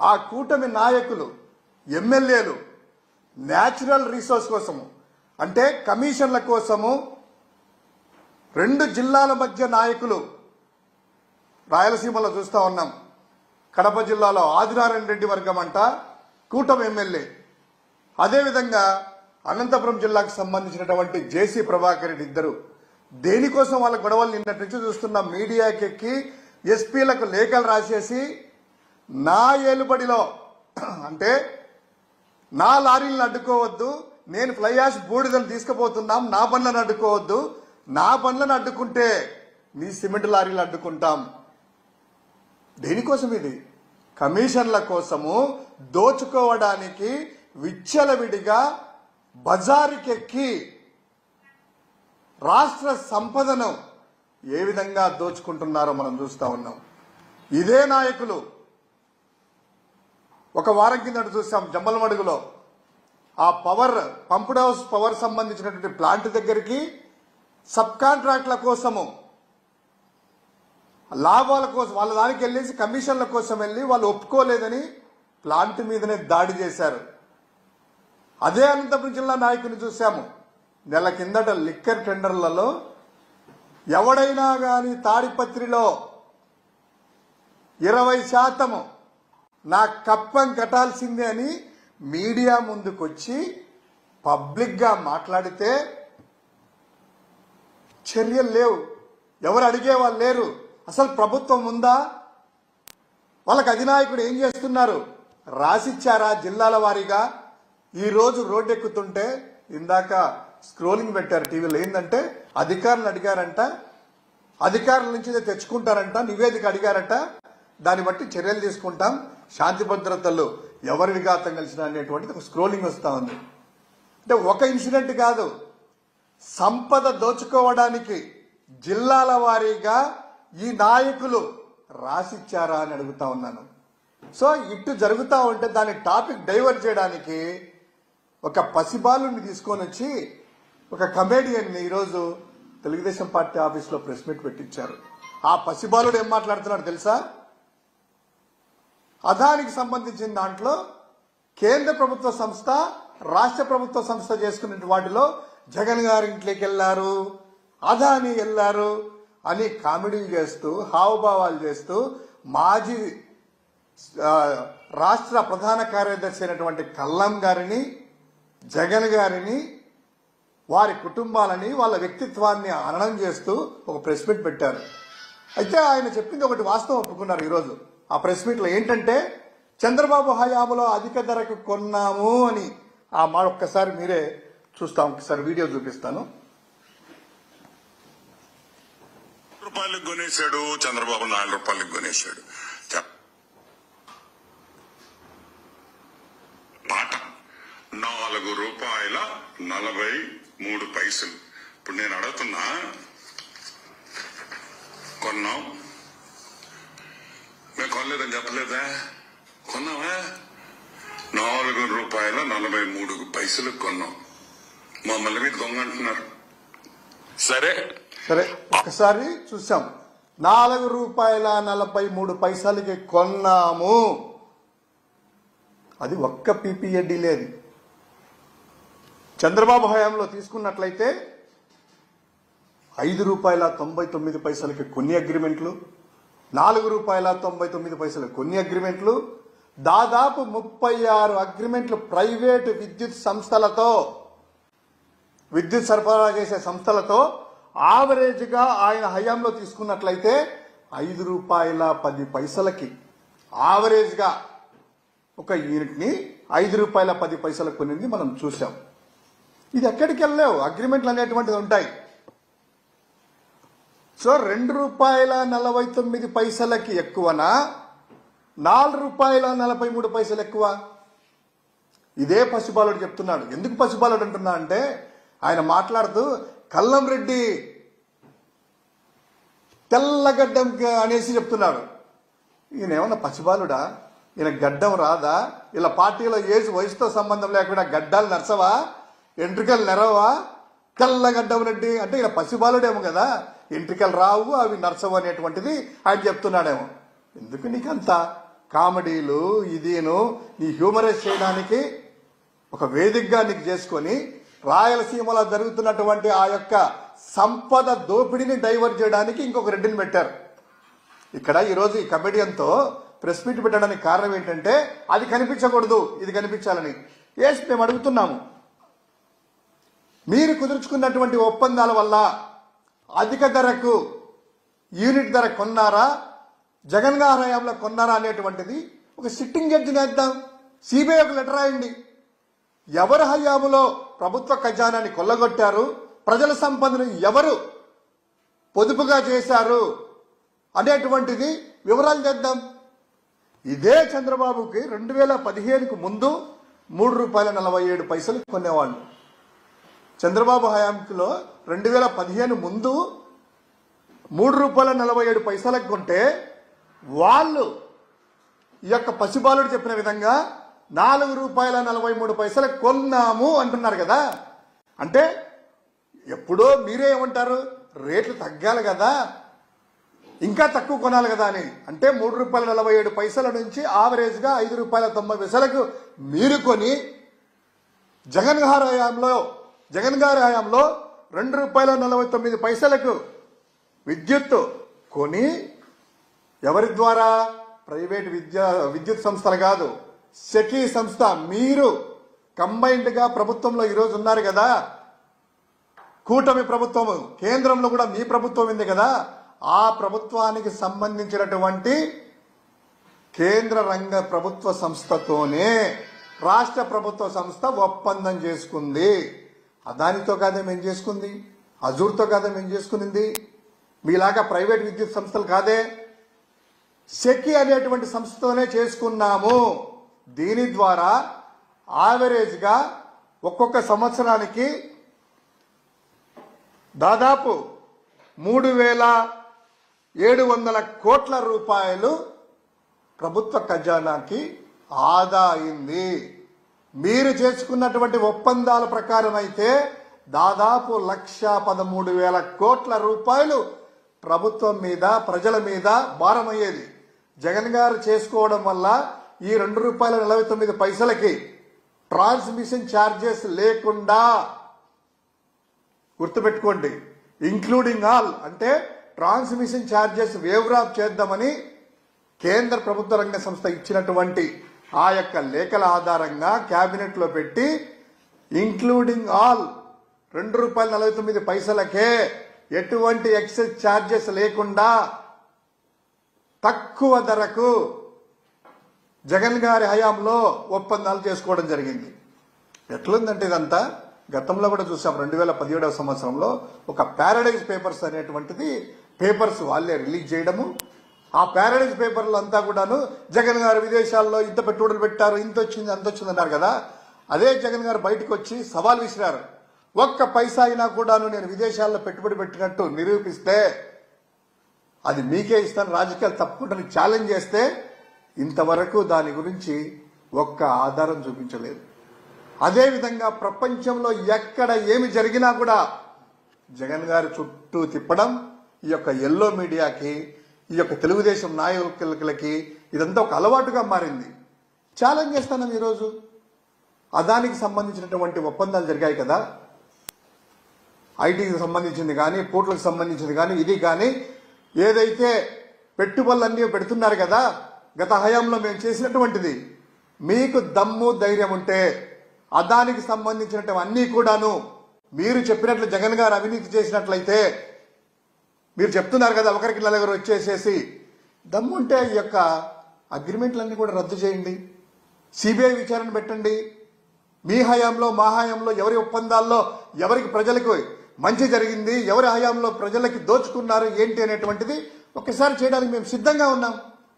ఆ కూటమి నాయకులు ఎమ్మెల్యేలు న్యాచురల్ రీసోర్స్ కోసము అంటే కమిషన్ల కోసము రెండు జిల్లాల మధ్య నాయకులు రాయలసీమలో చూస్తా ఉన్నాం కడప జిల్లాలో ఆదినారాయణ రెడ్డి వర్గం అంట కూటమి ఎమ్మెల్యే అదేవిధంగా అనంతపురం జిల్లాకు సంబంధించినటువంటి జేసీ ప్రభాకర్ రెడ్డి ఇద్దరు దేనికోసం వాళ్ళ గొడవలు నిన్నటి నుంచి చూస్తున్న మీడియాకి ఎక్కి ఎస్పీలకు లేఖలు రాసేసి నా ఏలుబడిలో అంటే నా లారీలను అడ్డుకోవద్దు నేను ఫ్లై యాష్ బూడిదలు తీసుకుపోతున్నాం నా బండ్లను అడ్డుకోవద్దు నా బండ్లను అడ్డుకుంటే మీ సిమెంట్ లారీలు అడ్డుకుంటాం దేనికోసం ఇది కమిషన్ల కోసము దోచుకోవడానికి విచ్చలవిడిగా బజారుకెక్కి రాష్ట్ర సంపదను ఏ విధంగా దోచుకుంటున్నారో మనం చూస్తా ఉన్నాం ఇదే నాయకులు ఒక వారం కిందట చూసాం జమ్మలమడుగులో ఆ పవర్ పంప్డ్ హౌస్ పవర్ సంబంధించినటువంటి ప్లాంట్ దగ్గరికి సబ్ కాంట్రాక్ట్ల కోసము లాభాల కోసం వాళ్ళ దానికి వెళ్ళేసి కమిషన్ల కోసం వెళ్ళి వాళ్ళు ఒప్పుకోలేదని ప్లాంట్ మీదనే దాడి చేశారు అదే అనంతపురం జిల్లా నాయకుని చూశాము నెల కిందట లిక్కర్ టెండర్లలో ఎవడైనా గాని తాడిపత్రిలో ఇరవై శాతము నా కప్పం కట్టాల్సిందే అని మీడియా ముందుకొచ్చి పబ్లిక్గా మాట్లాడితే చర్యలు లేవు ఎవరు అడిగే వాళ్ళు లేరు అసలు ప్రభుత్వం ఉందా వాళ్ళకి అధినాయకుడు ఏం చేస్తున్నారు రాసిచ్చారా జిల్లాల వారీగా ఈ రోజు రోడ్డు ఎక్కుతుంటే ఇందాక స్క్రోలింగ్ పెట్టారు టీవీలో ఏంటంటే అధికారులు అడిగారంట అధికారుల నుంచి ఇది తెచ్చుకుంటారంట నివేదిక అడిగారట దాన్ని బట్టి చర్యలు తీసుకుంటాం శాంతి భద్రతలు ఎవరి విఘాతం కలిసిన అనేటువంటిది ఒక స్క్రోలింగ్ వస్తా ఉంది అంటే ఒక ఇన్సిడెంట్ కాదు సంపద దోచుకోవడానికి జిల్లాల వారీగా ఈ నాయకులు రాసిచ్చారా అని అడుగుతా ఉన్నాను సో ఇటు జరుగుతూ ఉంటే దాని టాపిక్ డైవర్ట్ చేయడానికి ఒక పసిబాలుని తీసుకొని వచ్చి ఒక కమేడియన్ని ఈరోజు తెలుగుదేశం పార్టీ ఆఫీస్లో ప్రెస్ మీట్ పెట్టించారు ఆ పసిబాలుడు ఏం మాట్లాడుతున్నాడు తెలుసా అదానికి సంబంధించిన దాంట్లో కేంద్ర ప్రభుత్వ సంస్థ రాష్ట్ర ప్రభుత్వ సంస్థ చేసుకునే వాటిలో జగన్ గారి ఇంట్లోకి వెళ్ళారు అదాని వెళ్ళారు అని కామెడీలు చేస్తూ హావభావాలు చేస్తూ మాజీ ఆ, రాష్ట్ర ప్రధాన కార్యదర్శి అయినటువంటి కల్లం గారిని జగన్ గారిని వారి కుటుంబాలని వాళ్ళ వ్యక్తిత్వాన్ని హననం చేస్తూ ఒక ప్రెస్ మీట్ పెట్టారు అయితే ఆయన చెప్పింది ఒకటి వాస్తవం ఒప్పుకున్నారు ఈరోజు ఆ ప్రెస్ మీట్లో ఏంటంటే చంద్రబాబు హయాంలో అధిక ధరకు కొన్నాము అని ఆ మాట ఒక్కసారి మీరే చూస్తాం ఒకసారి వీడియో చూపిస్తాను రూపాయలకు కొనేశాడు చంద్రబాబు నాలుగు రూపాయలకు కొనేశాడు చెప్- పాట నాలుగు రూపాయల నలభై మూడు పైసలు ఇప్పుడు నేను అడుగుతున్నా కొన్నాం మేము కొనలేదని చెప్పలేదా కొన్నావా నాలుగు రూపాయల నలభై మూడు పైసలు కొన్నాం మమ్మల్ని మీరు దొంగ అంటున్నారు సరే సరే ఒకసారి చూసాం నాలుగు రూపాయల నలభై మూడు పైసలకి కొన్నాము అది ఒక్క పీపీఎడ్డీ లేదు చంద్రబాబు హయాంలో తీసుకున్నట్లయితే ఐదు రూపాయల తొంభై తొమ్మిది పైసలకి కొన్ని అగ్రిమెంట్లు నాలుగు రూపాయల తొంభై తొమ్మిది పైసలకు కొన్ని అగ్రిమెంట్లు దాదాపు ముప్పై ఆరు అగ్రిమెంట్లు ప్రైవేటు విద్యుత్ సంస్థలతో విద్యుత్ సరఫరా చేసే సంస్థలతో ఆవరేజ్ గా ఆయన హయాంలో తీసుకున్నట్లయితే ఐదు రూపాయల పది పైసలకి ఆవరేజ్ గా ఒక యూనిట్ ని ఐదు రూపాయల పది పైసలకు కొనింది మనం చూసాం ఇది ఎక్కడికి వెళ్ళలేవు అగ్రిమెంట్లు అనేటువంటిది ఉంటాయి సో రెండు రూపాయల నలభై తొమ్మిది పైసలకి ఎక్కువనా నాలుగు రూపాయల నలభై మూడు పైసలు ఎక్కువ ఇదే పసిబాలుడు చెప్తున్నాడు ఎందుకు పసిబాలుడు అంటున్నా అంటే ఆయన మాట్లాడుతూ కల్లం రెడ్డి తెల్లగడ్డం అనేసి చెప్తున్నాడు ఈయన ఏమన్నా పసిబాలుడా ఈయన గడ్డం రాదా ఇలా పార్టీలో ఏజ్ వయసుతో సంబంధం లేకుండా గడ్డాలు నరసవా ఎంట్రికలు నెరవా తెల్లగడ్డం రెడ్డి అంటే ఈయన పసిబాలుడేమో కదా ఎంట్రికలు రావు అవి నరసవు అనేటువంటిది ఆయన చెప్తున్నాడేమో ఎందుకు నీకంత కామెడీలు ఇదిను నీ హ్యూమరస్ చేయడానికి ఒక వేదికగా నీకు చేసుకొని రాయలసీమలో జరుగుతున్నటువంటి ఆ యొక్క సంపద దోపిడీని డైవర్ట్ చేయడానికి ఇంకొక రెడ్డిని పెట్టారు ఇక్కడ ఈరోజు ఈ కమెడియన్తో ప్రెస్ మీట్ పెట్టడానికి కారణం ఏంటంటే అది కనిపించకూడదు ఇది కనిపించాలని ఎస్ మేము అడుగుతున్నాము మీరు కుదుర్చుకున్నటువంటి ఒప్పందాల వల్ల అధిక ధరకు యూనిట్ ధర కొన్నారా జగన్ గారి హయాంలో కొన్నారా అనేటువంటిది ఒక సిట్టింగ్ జడ్జిని వేద్దాం సిబిఐ ఒక లెటర్ రాయండి ఎవరి హయాంలో ప్రభుత్వ ఖజానాన్ని కొల్లగొట్టారు ప్రజల సంపదను ఎవరు పొదుపుగా చేశారు అనేటువంటిది వివరాలు తెద్దాం ఇదే చంద్రబాబుకి రెండు వేల పదిహేనుకు ముందు మూడు రూపాయల నలభై ఏడు పైసలు కొనేవాళ్ళు చంద్రబాబు హయాంలో రెండు వేల పదిహేను ముందు మూడు రూపాయల నలభై ఏడు పైసలకు కొంటే వాళ్ళు ఈ యొక్క పసిబాలుడు చెప్పిన విధంగా నాలుగు రూపాయల నలభై మూడు పైసలకు కొన్నాము అంటున్నారు కదా అంటే ఎప్పుడో మీరే ఏమంటారు రేట్లు తగ్గాలి కదా ఇంకా తక్కువ కొనాలి కదా అని అంటే మూడు రూపాయల నలభై ఏడు పైసల నుంచి ఆవరేజ్ గా ఐదు రూపాయల తొంభై పైసలకు మీరు కొని జగన్ గారి హయాంలో జగన్ గారి హయాంలో రెండు రూపాయల నలభై తొమ్మిది పైసలకు విద్యుత్ కొని ఎవరి ద్వారా ప్రైవేట్ విద్యా విద్యుత్ సంస్థలు కాదు సెకీ సంస్థ మీరు కంబైన్డ్ గా ప్రభుత్వంలో ఈరోజు ఉన్నారు కదా కూటమి ప్రభుత్వం కేంద్రంలో కూడా మీ ప్రభుత్వం ఉంది కదా ఆ ప్రభుత్వానికి సంబంధించినటువంటి కేంద్ర రంగ ప్రభుత్వ సంస్థతోనే రాష్ట్ర ప్రభుత్వ సంస్థ ఒప్పందం చేసుకుంది అదానితో కాదే మేము చేసుకుంది అజూర్తో కాదే మేము చేసుకునింది మీలాగా ప్రైవేట్ విద్యుత్ సంస్థలు కాదే సెకి అనేటువంటి సంస్థతోనే చేసుకున్నాము దీని ద్వారా యావరేజ్ గా ఒక్కొక్క సంవత్సరానికి దాదాపు మూడు వేల ఏడు వందల కోట్ల రూపాయలు ప్రభుత్వ ఖజానాకి ఆదా అయింది మీరు చేసుకున్నటువంటి ఒప్పందాల ప్రకారం అయితే దాదాపు లక్ష పదమూడు వేల కోట్ల రూపాయలు ప్రభుత్వం మీద ప్రజల మీద భారమయ్యేది జగన్ గారు చేసుకోవడం వల్ల ఈ రెండు రూపాయల నలభై తొమ్మిది పైసలకి ట్రాన్స్మిషన్ ఛార్జెస్ లేకుండా గుర్తుపెట్టుకోండి ఇంక్లూడింగ్ ఆల్ అంటే ట్రాన్స్మిషన్ ఛార్జెస్ వేవ్ ఆఫ్ చేద్దామని కేంద్ర ప్రభుత్వ రంగ సంస్థ ఇచ్చినటువంటి ఆ యొక్క లేఖల ఆధారంగా కేబినెట్ లో పెట్టి ఇంక్లూడింగ్ ఆల్ రెండు రూపాయల నలభై తొమ్మిది పైసలకే ఎటువంటి ఎక్సెస్ ఛార్జెస్ లేకుండా తక్కువ ధరకు జగన్ గారి హయాంలో ఒప్పందాలు చేసుకోవడం జరిగింది ఎట్లుందంటే ఇదంతా గతంలో కూడా చూసాం రెండు వేల పదిహేడవ సంవత్సరంలో ఒక ప్యారడైజ్ పేపర్స్ అనేటువంటిది పేపర్స్ వాళ్ళే రిలీజ్ చేయడము ఆ ప్యారడైజ్ పేపర్లు అంతా కూడాను జగన్ గారు విదేశాల్లో ఇంత పెట్టుబడులు పెట్టారు ఇంత వచ్చింది అంత వచ్చింది అన్నారు కదా అదే జగన్ గారు బయటకు వచ్చి సవాల్ విసిరారు ఒక్క పైసా అయినా కూడాను నేను విదేశాల్లో పెట్టుబడి పెట్టినట్టు నిరూపిస్తే అది మీకే ఇస్తాను రాజకీయాలు తప్పకుండా ఛాలెంజ్ చేస్తే ఇంతవరకు దాని గురించి ఒక్క ఆధారం చూపించలేదు అదేవిధంగా ప్రపంచంలో ఎక్కడ ఏమి జరిగినా కూడా జగన్ గారి చుట్టూ తిప్పడం ఈ యొక్క ఎల్లో మీడియాకి ఈ యొక్క తెలుగుదేశం నాయకులకి ఇదంతా ఒక అలవాటుగా మారింది ఛాలెంజ్ చేస్తున్నాం ఈరోజు అదానికి సంబంధించినటువంటి ఒప్పందాలు జరిగాయి కదా ఐటీకి సంబంధించింది కానీ పోర్టులకు సంబంధించింది కానీ ఇది కానీ ఏదైతే పెట్టుబడులన్నీ పెడుతున్నారు కదా గత హయాంలో మేము చేసినటువంటిది మీకు దమ్ము ధైర్యం ఉంటే అదానికి సంబంధించినటువంటి అన్నీ కూడాను మీరు చెప్పినట్లు జగన్ గారు అవినీతి చేసినట్లయితే మీరు చెప్తున్నారు కదా ఒకరికి నలుగురు వచ్చేసేసి దమ్ముంటే ఈ యొక్క అగ్రిమెంట్లన్నీ కూడా రద్దు చేయండి సిబిఐ విచారణ పెట్టండి మీ హయాంలో మా హయాంలో ఎవరి ఒప్పందాల్లో ఎవరికి ప్రజలకు మంచి జరిగింది ఎవరి హయాంలో ప్రజలకి దోచుకున్నారు ఏంటి అనేటువంటిది ఒకసారి చేయడానికి మేము సిద్ధంగా ఉన్నాం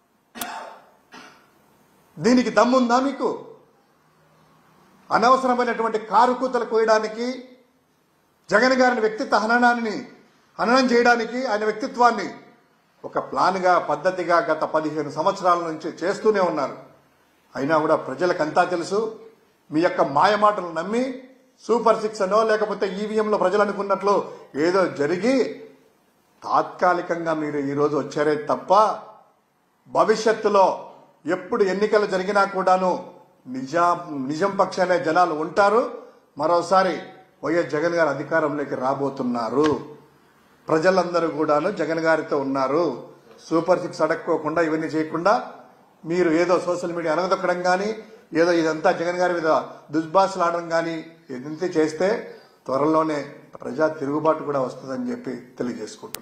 దీనికి దమ్ముందా మీకు అనవసరమైనటువంటి కారు కూతలు కోయడానికి జగన్ గారిని వ్యక్తిత్వ హననాన్ని హననం చేయడానికి ఆయన వ్యక్తిత్వాన్ని ఒక ప్లాన్గా పద్ధతిగా గత పదిహేను సంవత్సరాల నుంచి చేస్తూనే ఉన్నారు అయినా కూడా ప్రజలకంతా తెలుసు మీ యొక్క మాయమాటలు నమ్మి సూపర్ సిక్స్ అనో లేకపోతే ఈవీఎంలో ప్రజలు అనుకున్నట్లు ఏదో జరిగి తాత్కాలికంగా మీరు ఈరోజు వచ్చారే తప్ప భవిష్యత్తులో ఎప్పుడు ఎన్నికలు జరిగినా కూడాను నిజా నిజం పక్షానే జనాలు ఉంటారు మరోసారి వైఎస్ జగన్ గారు అధికారంలోకి రాబోతున్నారు ప్రజలందరూ కూడాను జగన్ గారితో ఉన్నారు సూపర్ సిక్స్ అడక్కోకుండా ఇవన్నీ చేయకుండా మీరు ఏదో సోషల్ మీడియా అనగదొక్కడం కానీ ఏదో ఇదంతా జగన్ గారి మీద దుష్భాషలు ఆడడం కానీ ఇదంతా చేస్తే త్వరలోనే ప్రజా తిరుగుబాటు కూడా వస్తుందని చెప్పి తెలియజేసుకుంటున్నాను